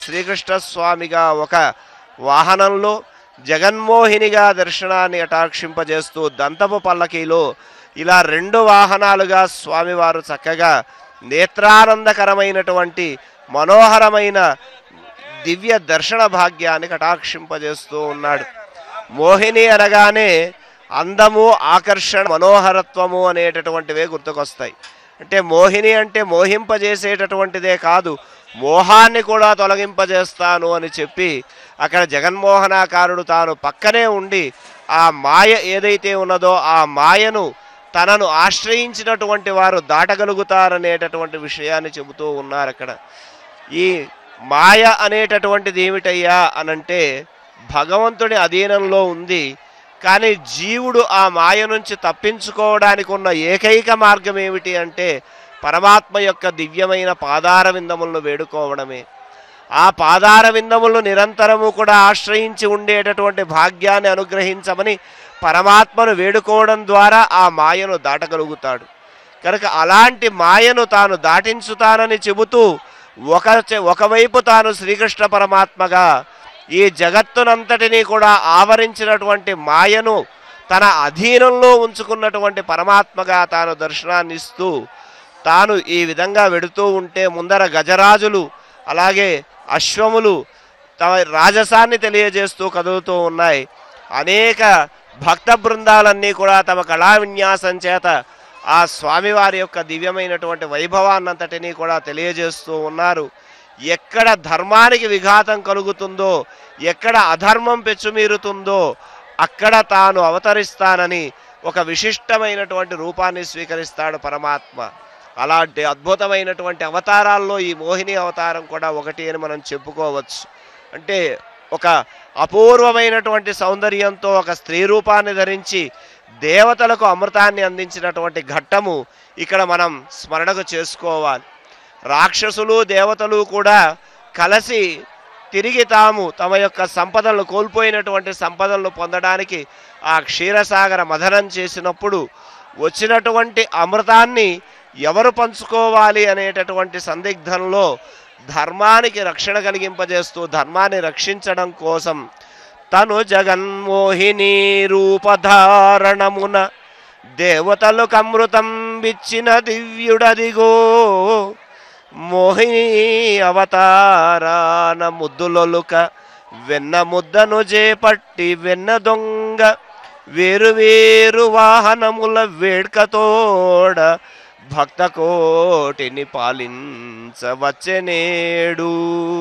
శ్రీకృష్ణ స్వామిగా ఒక వాహనంలో జగన్మోహినిగా దర్శనాన్ని అటాక్షింపజేస్తూ దంతపు పల్లకీలో ఇలా రెండు వాహనాలుగా స్వామివారు చక్కగా నేత్రానందకరమైనటువంటి మనోహరమైన దివ్య దర్శన భాగ్యాన్ని కటాక్షింపజేస్తూ ఉన్నాడు మోహిని అనగానే అందము ఆకర్షణ మనోహరత్వము అనేటటువంటివే గుర్తుకొస్తాయి అంటే మోహిని అంటే మోహింపజేసేటటువంటిదే కాదు మోహాన్ని కూడా తొలగింపజేస్తాను అని చెప్పి అక్కడ జగన్మోహనాకారుడు తాను పక్కనే ఉండి ఆ మాయ ఏదైతే ఉన్నదో ఆ మాయను తనను ఆశ్రయించినటువంటి వారు దాటగలుగుతారనేటటువంటి విషయాన్ని చెబుతూ ఉన్నారు అక్కడ ఈ మాయ అనేటటువంటిది ఏమిటయ్యా అనంటే భగవంతుడి అధీనంలో ఉంది కానీ జీవుడు ఆ మాయ నుంచి తప్పించుకోవడానికి ఉన్న ఏకైక మార్గం ఏమిటి అంటే పరమాత్మ యొక్క దివ్యమైన పాదార విందములను వేడుకోవడమే ఆ పాదార విందములను నిరంతరము కూడా ఆశ్రయించి ఉండేటటువంటి భాగ్యాన్ని అనుగ్రహించమని పరమాత్మను వేడుకోవడం ద్వారా ఆ మాయను దాటగలుగుతాడు కనుక అలాంటి మాయను తాను దాటించుతానని చెబుతూ ఒక చె- ఒకవైపు తాను శ్రీకృష్ణ పరమాత్మగా ఈ జగత్తునంతటినీ కూడా ఆవరించినటువంటి మాయను తన అధీనంలో ఉంచుకున్నటువంటి పరమాత్మగా తాను దర్శనాన్ని ఇస్తూ తాను ఈ విధంగా వెడుతూ ఉంటే ముందర గజరాజులు అలాగే అశ్వములు తమ రాజసాన్ని తెలియజేస్తూ కదులుతూ ఉన్నాయి అనేక భక్త బృందాలన్నీ కూడా తమ కళా విన్యాసం చేత ఆ స్వామివారి యొక్క దివ్యమైనటువంటి వైభవాన్నంతటినీ కూడా తెలియజేస్తూ ఉన్నారు ఎక్కడ ధర్మానికి విఘాతం కలుగుతుందో ఎక్కడ అధర్మం పెచ్చుమీరుతుందో అక్కడ తాను అవతరిస్తానని ఒక విశిష్టమైనటువంటి రూపాన్ని స్వీకరిస్తాడు పరమాత్మ అలాంటి అద్భుతమైనటువంటి అవతారాల్లో ఈ మోహిని అవతారం కూడా ఒకటి అని మనం చెప్పుకోవచ్చు అంటే ఒక అపూర్వమైనటువంటి సౌందర్యంతో ఒక స్త్రీ రూపాన్ని ధరించి దేవతలకు అమృతాన్ని అందించినటువంటి ఘట్టము ఇక్కడ మనం స్మరణకు చేసుకోవాలి రాక్షసులు దేవతలు కూడా కలిసి తిరిగి తాము తమ యొక్క సంపదలను కోల్పోయినటువంటి సంపదలను పొందడానికి ఆ క్షీరసాగర మథనం చేసినప్పుడు వచ్చినటువంటి అమృతాన్ని ఎవరు పంచుకోవాలి అనేటటువంటి సందిగ్ధంలో ధర్మానికి రక్షణ కలిగింపజేస్తూ ధర్మాన్ని రక్షించడం కోసం తను జగన్మోహిని రూపధారణమున దేవతలకు అమృతం ఇచ్చిన దివ్యుడదిగో మోహిని అవతారాన ముద్దులొలుక వెన్న ముద్దను చేపట్టి వెన్న దొంగ వేరు వేరు వాహనముల వేడ్కతోడ భక్త కోటిని పాలించవచ్చెనేడు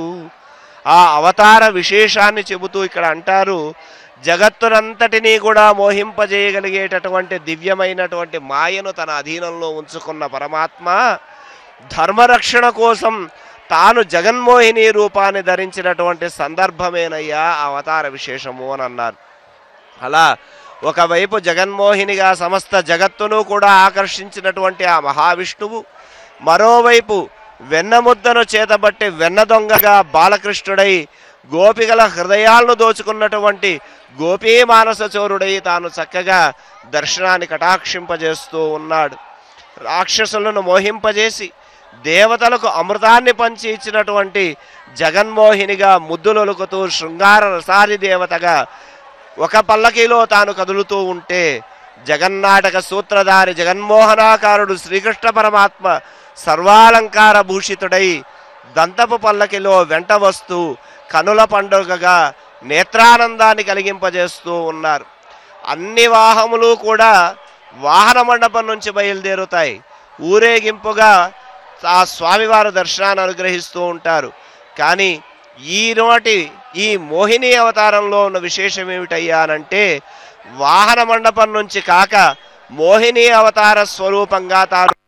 ఆ అవతార విశేషాన్ని చెబుతూ ఇక్కడ అంటారు జగత్తునంతటినీ కూడా మోహింపజేయగలిగేటటువంటి దివ్యమైనటువంటి మాయను తన అధీనంలో ఉంచుకున్న పరమాత్మ ధర్మరక్షణ కోసం తాను జగన్మోహిని రూపాన్ని ధరించినటువంటి సందర్భమేనయ్యా ఆ అవతార విశేషము అని అన్నారు అలా ఒకవైపు జగన్మోహినిగా సమస్త జగత్తును కూడా ఆకర్షించినటువంటి ఆ మహావిష్ణువు మరోవైపు వెన్నముద్దను చేతబట్టి వెన్న దొంగగా బాలకృష్ణుడై గోపికల హృదయాలను దోచుకున్నటువంటి గోపీ మానస చోరుడై తాను చక్కగా దర్శనాన్ని కటాక్షింపజేస్తూ ఉన్నాడు రాక్షసులను మోహింపజేసి దేవతలకు అమృతాన్ని పంచి ఇచ్చినటువంటి జగన్మోహినిగా ముద్దులొలుకుతూ శృంగార రసాది దేవతగా ఒక పల్లకిలో తాను కదులుతూ ఉంటే జగన్నాటక సూత్రధారి జగన్మోహనాకారుడు శ్రీకృష్ణ పరమాత్మ సర్వాలంకార భూషితుడై దంతపు పల్లకిలో వెంట వస్తూ కనుల పండుగగా నేత్రానందాన్ని కలిగింపజేస్తూ ఉన్నారు అన్ని వాహములు కూడా వాహన మండపం నుంచి బయలుదేరుతాయి ఊరేగింపుగా ఆ స్వామివారు దర్శనాన్ని అనుగ్రహిస్తూ ఉంటారు కానీ ఈనాటి ఈ మోహిని అవతారంలో ఉన్న విశేషం ఏమిటయ్యా అనంటే వాహన మండపం నుంచి కాక మోహిని అవతార స్వరూపంగా తాను